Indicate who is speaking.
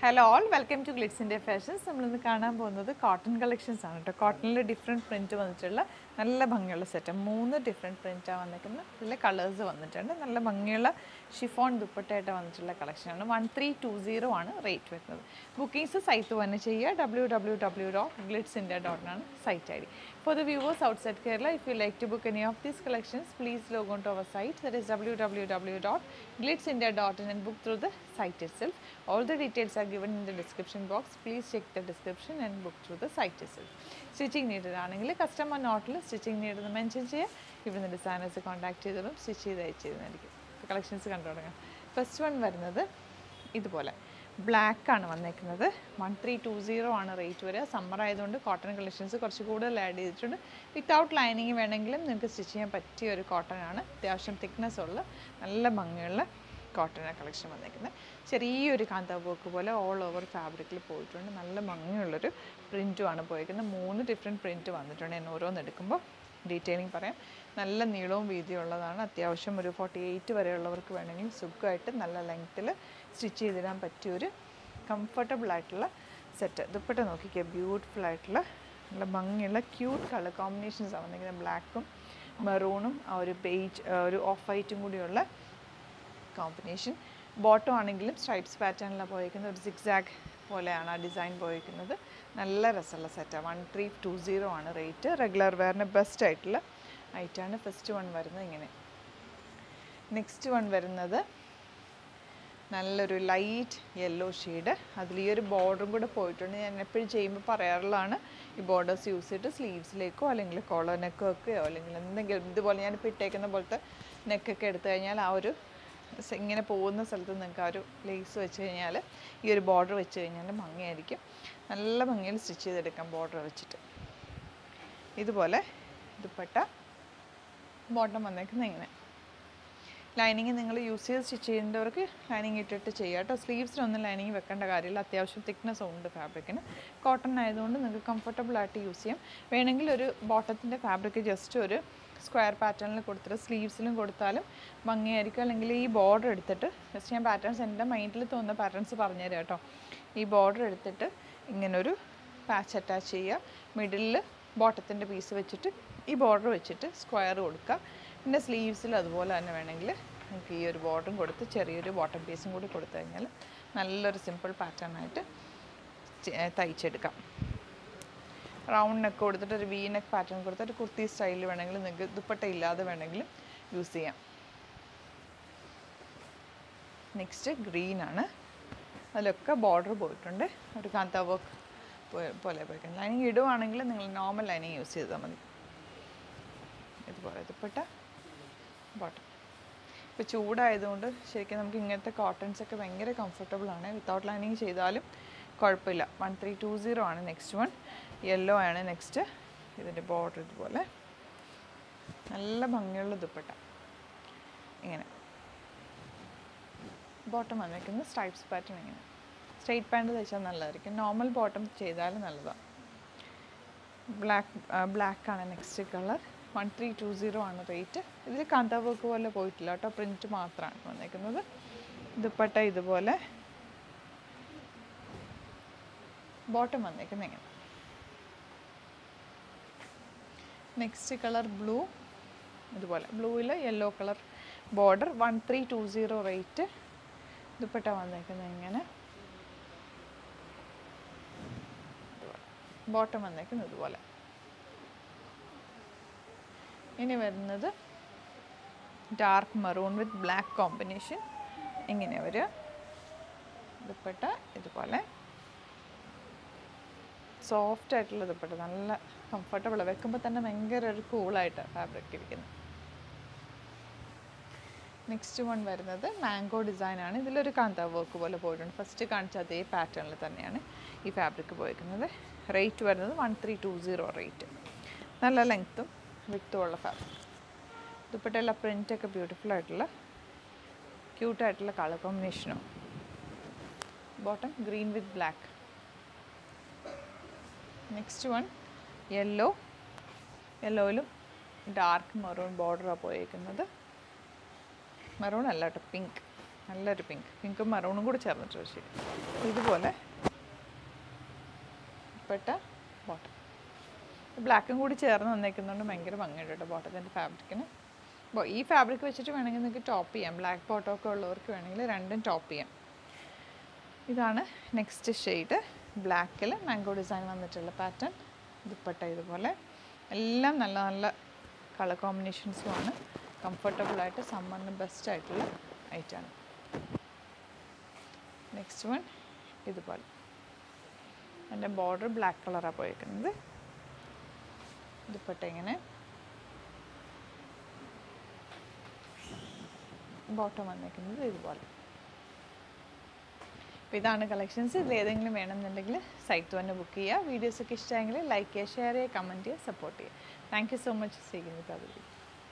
Speaker 1: Hello all welcome to Glitz India fashions നമ്മളിന്ന് കാണാൻ പോകുന്നത് കോട്ടൺ കളക്ഷൻസ് ആണ് കേട്ടോ കോട്ടണിൽ ഡിഫറെൻറ്റ് പ്രിൻറ്റ് വന്നിട്ടുള്ള നല്ല ഭംഗിയുള്ള സെറ്റ് മൂന്ന് ഡിഫറെൻറ്റ് പ്രിൻറ്റാണ് വന്നിരിക്കുന്നത് ഇതിൽ കളേഴ്സ് വന്നിട്ടുണ്ട് നല്ല ഭംഗിയുള്ള ഷിഫോൺ ദുപ്പട്ടയായിട്ട് വന്നിട്ടുള്ള കളക്ഷനാണ് വൺ ത്രീ ടു സീറോ ആണ് റേറ്റ് വരുന്നത് ബുക്കിംഗ്സ് സൈറ്റ് തന്നെ ചെയ്യുക W W W dot Glitz India dot ആണ് site I D for the viewers outside Kerala if you like to book any of these collections please log on to our site that is www.glitzindia.in and book through the site itself. All the details are given in the description box. Please check the description and book through the site itself. Stitching needed ആണെങ്കിൽ customer നോട്ടിൽ stitching നീഡെന്ന് mention ചെയ്യുക ഇവിടുന്ന് designers contact ചെയ്തതും stitch ചെയ്ത് അയച്ചു തരുന്നതായിരിക്കും collections കണ്ടു തുടങ്ങാം ഫസ്റ്റ് വൺ വരുന്നത് ഇതുപോലെ ബ്ലാക്ക് ആണ് വന്നേക്കുന്നത് വൺ ത്രീ ടു സീറോ ആണ് റേറ്റ് വരിക സമ്മർ ആയതുകൊണ്ട് കോട്ടൺ കളക്ഷൻസ് കുറച്ച് കൂടുതൽ ആഡ് ചെയ്തിട്ടുണ്ട് വിത്തൗട്ട് ലൈനിങ് വേണമെങ്കിലും നിങ്ങൾക്ക് സ്റ്റിച്ച് ചെയ്യാൻ പറ്റിയ ഒരു കോട്ടൺ ആണ് അത്യാവശ്യം തിക്നെസ് ഉള്ള നല്ല ഭംഗിയുള്ള കോട്ടൺ കളക്ഷൻ വന്നേക്കുന്നത് ചെറിയൊരു കാന്താ വർക്ക് പോലെ ഓൾ ഓവർ ഫാബ്രിക്കിൽ പോയിട്ടുണ്ട് നല്ല ഭംഗിയുള്ളൊരു പ്രിൻറ്റുമാണ് പോയിരിക്കുന്നത് മൂന്ന് ഡിഫറെൻറ്റ് പ്രിൻറ്റ് വന്നിട്ടുണ്ട് ഞാൻ ഓരോന്ന് എടുക്കുമ്പോൾ ഡീറ്റെയിലിംഗ് പറയാം നല്ല നീളവും വീതിയും ഉള്ളതാണ് അത്യാവശ്യം ഒരു ഫോർട്ടി എയ്റ്റ് വരെയുള്ളവർക്ക് വേണമെങ്കിൽ സുഖമായിട്ട് നല്ല ലെങ്ത്തിൽ സ്റ്റിച്ച് ചെയ്തിടാൻ പറ്റിയൊരു കംഫർട്ടബിൾ ആയിട്ടുള്ള സെറ്റ് ദുപ്പട്ട നോക്കിക്കുക ബ്യൂട്ടിഫുൾ ആയിട്ടുള്ള നല്ല ഭംഗിയുള്ള ക്യൂട്ട് കളർ കോമ്പിനേഷൻസ് ആണ് വന്നിരിക്കുന്നത് ബ്ലാക്കും മെറൂണും ആ ഒരു ബേജ് ഒരു ഓഫ് വൈറ്റും കൂടിയുള്ള കോമ്പിനേഷൻ ബോട്ടം ആണെങ്കിലും സ്ട്രൈപ്സ് പാറ്റേണിലാണ് പോയിരിക്കുന്നത് ഒരു സിക്സാഗ് പോലെയാണ് ആ ഡിസൈൻ പോയിരിക്കുന്നത് നല്ല രസമുള്ള സെറ്റാണ് വൺ ത്രീ ടു സീറോ ആണ് റേറ്റ് റെഗുലർ വെയറിന് ബെസ്റ്റ് ആയിട്ടുള്ള ഐറ്റാണ് ഫസ്റ്റ് വൺ വരുന്നത് ഇങ്ങനെ നെക്സ്റ്റ് വൺ വരുന്നത് നല്ലൊരു ലൈറ്റ് യെല്ലോ ഷെയ്ഡ് അതിൽ ഈ ഒരു ബോർഡറും കൂടെ പോയിട്ടുണ്ട് ഞാൻ എപ്പോഴും ചെയ്യുമ്പോൾ പറയാറുള്ളതാണ് ഈ ബോർഡേഴ്സ് യൂസ് ചെയ്തിട്ട് സ്ലീവ്സിലേക്കോ അല്ലെങ്കിൽ കോളർ നെക്കോ ഒക്കെയോ അല്ലെങ്കിൽ എന്തെങ്കിലും ഇതുപോലെ ഞാനിപ്പോൾ ഇട്ടേക്കുന്ന പോലത്തെ നെക്കൊക്കെ എടുത്തു കഴിഞ്ഞാൽ ആ ഒരു സ- ഇങ്ങനെ പോകുന്ന സ്ഥലത്ത് നിങ്ങൾക്ക് ആ ഒരു ലേസ് വെച്ച് കഴിഞ്ഞാൽ ഈ ഒരു ബോർഡർ വെച്ച് കഴിഞ്ഞാൽ ഭംഗിയായിരിക്കും നല്ല ഭംഗിയിൽ സ്റ്റിച്ച് ചെയ്തെടുക്കാം ബോർഡർ വെച്ചിട്ട് ഇതുപോലെ ദുപ്പട്ട ബോട്ടം വന്നേക്കുന്നത് ഇങ്ങനെ ലൈനിങ് നിങ്ങൾ യൂസ് ചെയ്ത് സ്റ്റിച്ച് ചെയ്യേണ്ടവർക്ക് ലൈനിങ് ഇട്ടിട്ട് ചെയ്യുക കേട്ടോ സ്ലീവ്സിനൊന്നും ലൈനിങ് വെക്കേണ്ട കാര്യമില്ല അത്യാവശ്യം തിക്നെസ് ഉണ്ട് ഫാബ്രിക്കിന് കോട്ടൺ ആയതുകൊണ്ട് നിങ്ങൾക്ക് കംഫർട്ടബിൾ ആയിട്ട് യൂസ് ചെയ്യാം വേണമെങ്കിൽ ഒരു ബോട്ടത്തിൻ്റെ ഫാബ്രിക് ജസ്റ്റ് ഒരു സ്ക്വയർ പാറ്റേണിൽ കൊടുത്തിട്ട് സ്ലീവ്സിലും കൊടുത്താലും ഭംഗിയായിരിക്കും അല്ലെങ്കിൽ ഈ ബോർഡർ എടുത്തിട്ട് ജസ്റ്റ് ഞാൻ പാറ്റേൺസ് എൻ്റെ മൈൻഡിൽ തോന്നുന്ന പാറ്റേൺസ് പറഞ്ഞുതരാം കേട്ടോ ഈ ബോർഡർ എടുത്തിട്ട് ഇങ്ങനൊരു പാച്ച് അറ്റാച്ച് ചെയ്യുക മിഡിലിൽ ബോട്ടത്തിൻ്റെ പീസ് വെച്ചിട്ട് ഈ ബോർഡർ വെച്ചിട്ട് സ്ക്വയർ കൊടുക്കുക പിന്നെ സ്ലീവ്സിൽ അതുപോലെ തന്നെ വേണമെങ്കിൽ നമുക്ക് ഈ ഒരു ബോർഡറും കൊടുത്ത് ചെറിയൊരു ബോട്ടം പീസും കൂടി കൊടുത്തു കഴിഞ്ഞാൽ നല്ലൊരു സിമ്പിൾ പാറ്റേൺ ആയിട്ട് ചെ- ഏ, തയ്ച്ചെടുക്കാം റൗണ്ട് നെക്ക് കൊടുത്തിട്ട് ഒരു വി നെക്ക് പാറ്റേൺ കൊടുത്തിട്ട് കുർത്തി സ്റ്റൈലിൽ വേണമെങ്കിൽ നിങ്ങൾക്ക് ദുപ്പട്ട ഇല്ലാതെ വേണമെങ്കിൽ യൂസ് ചെയ്യാം നെക്സ്റ്റ് ഗ്രീൻ ആണ് അതിലൊക്കെ ബോർഡർ പോയിട്ടുണ്ട് ഒരു കാന്ത വർക്ക് പോലെ പോയിട്ടുണ്ട് ലൈനിങ് ഇടുവാണെങ്കിൽ നിങ്ങൾ നോർമൽ ലൈനിങ് യൂസ് ചെയ്താൽ മതി ഇതുപോലെ ദുപ്പട്ട ബോട്ടം ഇപ്പോൾ ചൂടായതുകൊണ്ട് ശരിക്കും നമുക്ക് ഇങ്ങനത്തെ കോട്ടൺസ് ഒക്കെ ഭയങ്കര കംഫർട്ടബിൾ ആണ് വിത്തൗട്ട് ലൈനിങ് ചെയ്താലും കുഴപ്പമില്ല വൺ ത്രീ ടു സീറോ ആണ് നെക്സ്റ്റ് വൺ യെല്ലോ ആണ് നെക്സ്റ്റ് ഇതിൻ്റെ ബോർഡർ ഇതുപോലെ നല്ല ഭംഗിയുള്ള ദുപ്പട്ട ഇങ്ങനെ ബോട്ടം വന്നിരിക്കുന്നത് സ്ട്രൈപ്സ് പാറ്റേൺ ഇങ്ങനെ സ്ട്രെയിറ്റ് പാൻറ് തയ്ച്ചാൽ നല്ലതായിരിക്കും നോർമൽ ബോട്ടം ചെയ്താലും നല്ലതാണ് ബ്ലാക്ക് ബ്ലാക്ക് ആണ് next colour one three two zero ആണ് റേറ്റ് ഇതിൽ കാന്ത വർക്ക് പോലെ പോയിട്ടില്ല കേട്ടോ പ്രിൻറ്റ് മാത്രമാണ് വന്നേക്കുന്നത് ദുപ്പട്ട ഇതുപോലെ ബോട്ടം വന്നേക്കുന്നത് ഇങ്ങനെ നെക്സ്റ്റ് കളർ ബ്ലൂ ഇതുപോലെ ബ്ലൂവിൽ yellow colour border one three two zero rate dupatta വന്നേക്കുന്നത് ഇങ്ങനെ ബോട്ടം വന്നേക്കുന്നത് ഇതുപോലെ ഇനി വരുന്നത് dark maroon with black combination ഇങ്ങനെ വരിക ദുപ്പട്ട ഇതുപോലെ സോഫ്റ്റ് ആയിട്ടുള്ള ദുപ്പട്ട നല്ല കംഫർട്ടബിൾ വെക്കുമ്പോൾ തന്നെ ഭയങ്കര ഒരു കൂളായിട്ട് ഫാബ്രിക് ഇരിക്കുന്നത് നെക്സ്റ്റ് വൺ വരുന്നത് മാംഗോ ഡിസൈൻ ആണ് ഇതിലൊരു കാന്ത വർക്ക് പോലെ പോയിട്ടുണ്ട് ഫസ്റ്റ് കാണിച്ച അതേ പാറ്റേണിൽ തന്നെയാണ് ഈ ഫാബ്രിക് പോയിരിക്കുന്നത് റേറ്റ് വരുന്നത് one three two zero rate നല്ല ലെങ്ത്തും വിത്തും ഉള്ള ഫാബ്രിക് ദുപ്പട്ടയുള്ള പ്രിൻ്റൊക്കെ ബ്യൂട്ടിഫുൾ ആയിട്ടുള്ള ക്യൂട്ടായിട്ടുള്ള കളർ കോമ്പിനേഷനും bottom green with black next one yellow യെല്ലോയിലും ഡാർക്ക് മെറൂൺ ബോർഡറാണ് പോയേക്കുന്നത് മെറൂൺ അല്ല കേട്ടോ പിങ്ക് നല്ലൊരു പിങ്ക് പിങ്കും മറൂണും കൂടി ചേർന്നിട്ടൊരു ഷെയ്ഡ് ഇതുപോലെ പെട്ട ബോട്ടം ബ്ലാക്കും കൂടി ചേർന്ന് വന്നേക്കുന്നതുകൊണ്ട് ഭയങ്കര ഭംഗിയുണ്ട് കേട്ടോ ബോട്ടത്തിൻ്റെ ഫാബ്രിക്കിന് അപ്പോൾ ഈ ഫാബ്രിക് വെച്ചിട്ട് വേണമെങ്കിൽ നിങ്ങൾക്ക് ടോപ്പ് ചെയ്യാം ബ്ലാക്ക് ബോട്ടം ഒക്കെ ഉള്ളവർക്ക് വേണമെങ്കിൽ രണ്ടും ടോപ്പ് ചെയ്യാം ഇതാണ് നെക്സ്റ്റ് ഷെയ്ഡ് ബ്ലാക്കിൽ മാംഗോ ഡിസൈൻ വന്നിട്ടുള്ള പാറ്റേൺ ദുപ്പട്ട ഇതുപോലെ എല്ലാം നല്ല നല്ല കളർ കോമ്പിനേഷൻസുമാണ് കംഫർട്ടബിളായിട്ട് സമ്മറിന് ബെസ്റ്റ് ആയിട്ടുള്ള ഐറ്റാണ് നെക്സ്റ്റ് വൺ ഇതുപോലെ എൻ്റെ ബോർഡർ ബ്ലാക്ക് കളറാണ് പോയിരിക്കുന്നത് ദുപ്പട്ട ഇങ്ങനെ ബോട്ടം വന്നിരിക്കുന്നത് ഇതുപോലെ അപ്പോൾ ഇതാണ് കളക്ഷൻസ് ഇതിൽ ഏതെങ്കിലും വേണമെന്നുണ്ടെങ്കിൽ സൈറ്റ് തന്നെ ബുക്ക് ചെയ്യുക വീഡിയോസൊക്കെ ഇഷ്ടമായെങ്കിൽ ലൈക്ക് ചെയ്യുക ഷെയർ ചെയ്യുക കമൻറ്റ് ചെയ്യുക സപ്പോർട്ട് ചെയ്യുക thank you so much seeking with